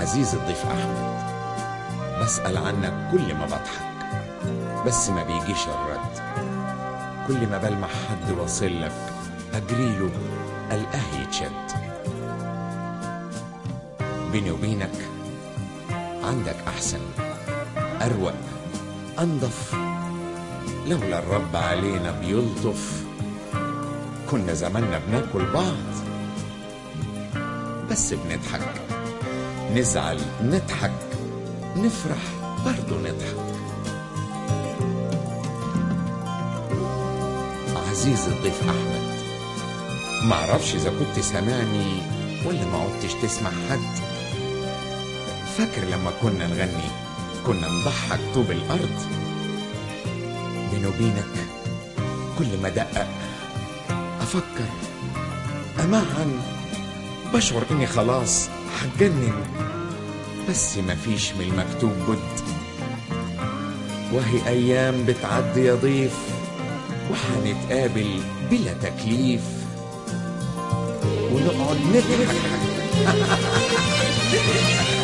عزيزي الضيف أحمد بسأل عنك كل ما بضحك بس ما بيجيش الرد كل ما بلمح حد واصل لك أجريله ألقاه يتشد بيني وبينك عندك أحسن أروق أنضف لولا الرب علينا بيلطف كنا زماننا بناكل بعض بس بنضحك نزعل نضحك نفرح برضه نضحك عزيزي الضيف أحمد معرفش إذا كنت سامعني ولا ما عدتش تسمع حد فاكر لما كنا نغني كنا نضحك طوب الأرض بيني وبينك كل ما دقق أفكر أمعن بشعر إني خلاص هتجنن بس مفيش من المكتوب بد وهي أيام بتعدي يا ضيف وحنتقابل بلا تكليف ونقعد نضحك